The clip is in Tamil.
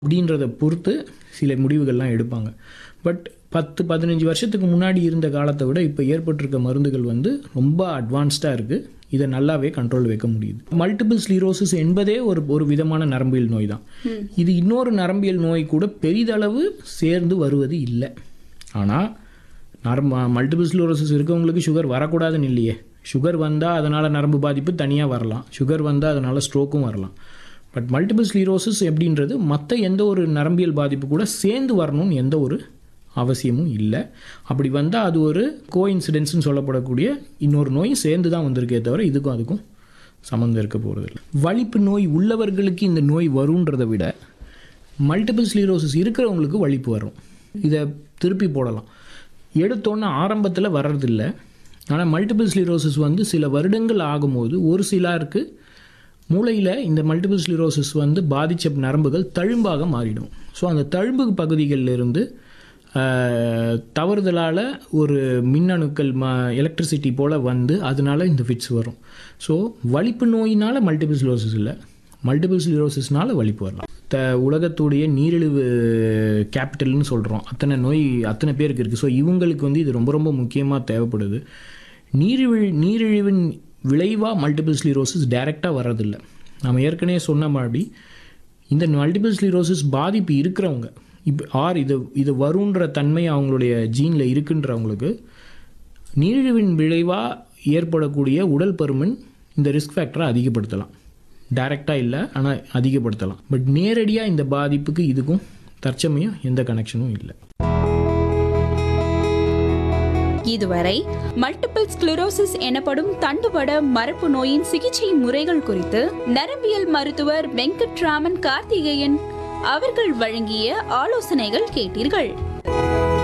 அப்படின்றத பொறுத்து சில முடிவுகள்லாம் எடுப்பாங்க பட் பத்து பதினஞ்சு வருஷத்துக்கு முன்னாடி இருந்த காலத்தை விட இப்போ ஏற்பட்டிருக்க மருந்துகள் வந்து ரொம்ப அட்வான்ஸ்டாக இருக்குது இதை நல்லாவே கண்ட்ரோல் வைக்க முடியுது மல்டிபிள் ஸ்லீரோசிஸ் என்பதே ஒரு ஒரு விதமான நரம்பியல் நோய் தான் இது இன்னொரு நரம்பியல் நோய் கூட பெரிதளவு சேர்ந்து வருவது இல்லை ஆனால் நரம்பு மல்டிபிள் ஸ்லோரோசிஸ் இருக்கவங்களுக்கு சுகர் வரக்கூடாதுன்னு இல்லையே சுகர் வந்தால் அதனால் நரம்பு பாதிப்பு தனியாக வரலாம் சுகர் வந்தால் அதனால் ஸ்ட்ரோக்கும் வரலாம் பட் மல்டிபிள் ஸ்லீரோசிஸ் எப்படின்றது மற்ற எந்த ஒரு நரம்பியல் பாதிப்பு கூட சேர்ந்து வரணும்னு எந்த ஒரு அவசியமும் இல்லை அப்படி வந்தால் அது ஒரு கோ இன்சிடென்ட்ஸ்னு சொல்லப்படக்கூடிய இன்னொரு நோயும் சேர்ந்து தான் வந்திருக்கே தவிர இதுக்கும் அதுக்கும் சம்மந்தம் இருக்க போகிறது இல்லை வலிப்பு நோய் உள்ளவர்களுக்கு இந்த நோய் வருன்றதை விட மல்டிபிள் ஸ்லீரோசிஸ் இருக்கிறவங்களுக்கு வலிப்பு வரும் இதை திருப்பி போடலாம் எடுத்தோன்னே ஆரம்பத்தில் வர்றதில்ல ஆனால் மல்டிபிள் ஸ்லீரோசிஸ் வந்து சில வருடங்கள் ஆகும்போது ஒரு சிலருக்கு மூளையில் இந்த மல்டிபிள் ஸ்லீரோசிஸ் வந்து பாதித்த நரம்புகள் தழும்பாக மாறிடும் ஸோ அந்த தழும்பு பகுதிகளில் இருந்து தவறுதலால் ஒரு மின்னணுக்கள் ம எலக்ட்ரிசிட்டி போல் வந்து அதனால இந்த ஃபிட்ஸ் வரும் ஸோ வலிப்பு நோயினால் மல்டிபிள் ஸ்லீரோசிஸ் இல்லை மல்டிபிள் ஸ்லீரோசிஸ்னால வலிப்பு வரலாம் த உலகத்துடைய நீரிழிவு கேபிட்டல்னு சொல்கிறோம் அத்தனை நோய் அத்தனை பேருக்கு இருக்குது ஸோ இவங்களுக்கு வந்து இது ரொம்ப ரொம்ப முக்கியமாக தேவைப்படுது நீரிழிவு நீரிழிவின் விளைவாக மல்டிபிள் ஸ்லீரோசிஸ் டைரெக்டாக வர்றதில்லை நம்ம ஏற்கனவே சொன்ன மாதிரி இந்த மல்டிபிள் ஸ்லீரோசிஸ் பாதிப்பு இருக்கிறவங்க இப்போ ஆர் இது இது வருன்ற தன்மை அவங்களுடைய ஜீனில் இருக்குன்றவங்களுக்கு நீரிழிவின் விளைவாக ஏற்படக்கூடிய உடல் பருமன் இந்த ரிஸ்க் ஃபேக்டரை அதிகப்படுத்தலாம் டைரெக்டாக இல்லை ஆனால் அதிகப்படுத்தலாம் பட் நேரடியாக இந்த பாதிப்புக்கு இதுக்கும் தற்சமயம் எந்த கனெக்ஷனும் இல்லை இதுவரை மல்டிபிள் ஸ்க்ளரோசிஸ் எனப்படும் தண்டுவட மரபு நோயின் சிகிச்சை முறைகள் குறித்து நரம்பியல் மருத்துவர் வெங்கட்ராமன் கார்த்திகேயன் அவர்கள் வழங்கிய ஆலோசனைகள் கேட்டீர்கள்